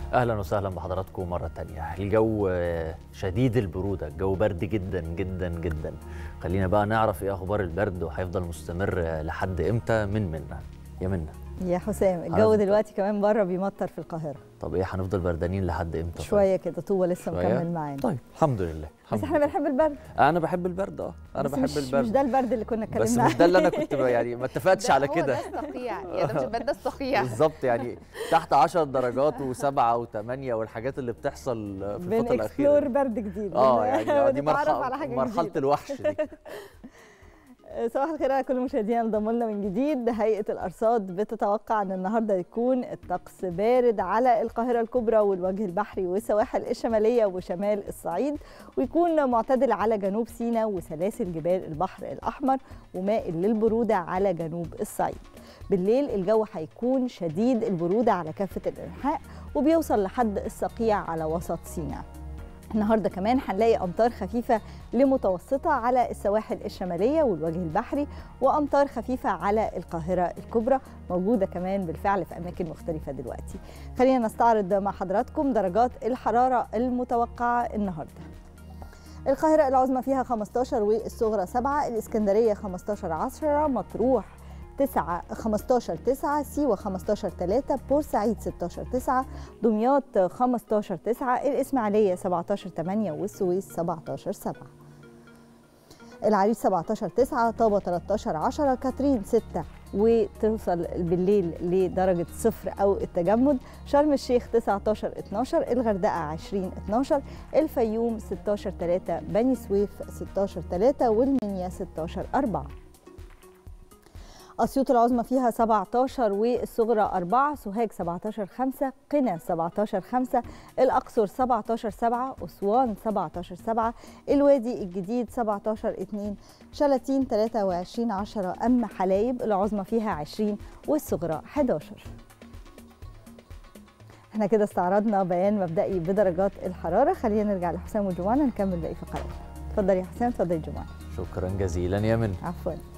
اهلا وسهلا بحضراتكم مره تانية الجو شديد البروده الجو برد جدا جدا جدا خلينا بقى نعرف ايه اخبار البرد وهيفضل مستمر لحد امتى من منا يا منا يا حسام الجو هنفضل- دلوقتي كمان بره بيمطر في القاهره طب ايه هنفضل بردانين لحد امتى طيب؟ شويه كده طوبه لسه شوية؟ مكمل معانا طيب الحمد لله بس الحمد احنا لله. بنحب البرد انا بحب البرد اه انا بس بحب مش البرد مش ده البرد اللي كنا اتكلمنا بس مش ده اللي انا كنت ب- يعني ما اتفقتش ده على هو كده ده الصقيع يا ده مش البرد الصقيع بالظبط يعني تحت 10 درجات وسبعة وثمانية والحاجات اللي بتحصل في الفترة الأخيرة بنكسبلور دي. برد جديد اه يعني آه، دي بنتعرف على مرحلة حاجه مرحلة جديدة. الوحش دي صباح الخير على كل مشاهدينا انضموا لنا من جديد هيئه الارصاد بتتوقع ان النهارده يكون الطقس بارد على القاهره الكبرى والوجه البحري والسواحل الشماليه وشمال الصعيد ويكون معتدل على جنوب سيناء وسلاسل جبال البحر الاحمر ومائل للبروده على جنوب الصعيد بالليل الجو هيكون شديد البروده على كافه الانحاء وبيوصل لحد الصقيع على وسط سيناء النهارده كمان هنلاقي امطار خفيفه لمتوسطه على السواحل الشماليه والوجه البحري وامطار خفيفه على القاهره الكبرى موجوده كمان بالفعل في اماكن مختلفه دلوقتي خلينا نستعرض مع حضراتكم درجات الحراره المتوقعه النهارده القاهرة العظمى فيها 15 والصغرى 7 الإسكندرية 15 10 مطروح 9 15 9 سيوة 15 3 بورسعيد 16 9 دمياط 15 9 الإسماعيلية 17 8 والسويس 17 7 العريش 17 9 طابة 13 10 كاترين 6 وتوصل بالليل لدرجة صفر أو التجمد شرم الشيخ 19 12 الغردقة 20 12 الفيوم 16 3 بني سويف 16 3 والمنيا 16 4 أسيوط العظمى فيها 17 والصغرى 4 سوهاج 17 5 قنا 17 5 الأقصر 17 7 أسوان 17 7 الوادي الجديد 17 2 شلاتين 23 10 أما حلايب العظمى فيها 20 والصغرى 11 احنا كده استعرضنا بيان مبدئي بدرجات الحرارة خلينا نرجع لحسام وجوانا نكمل باقي فقرات اتفضل يا حسام اتفضل يا جوانا شكرا جزيلا يا من عفوا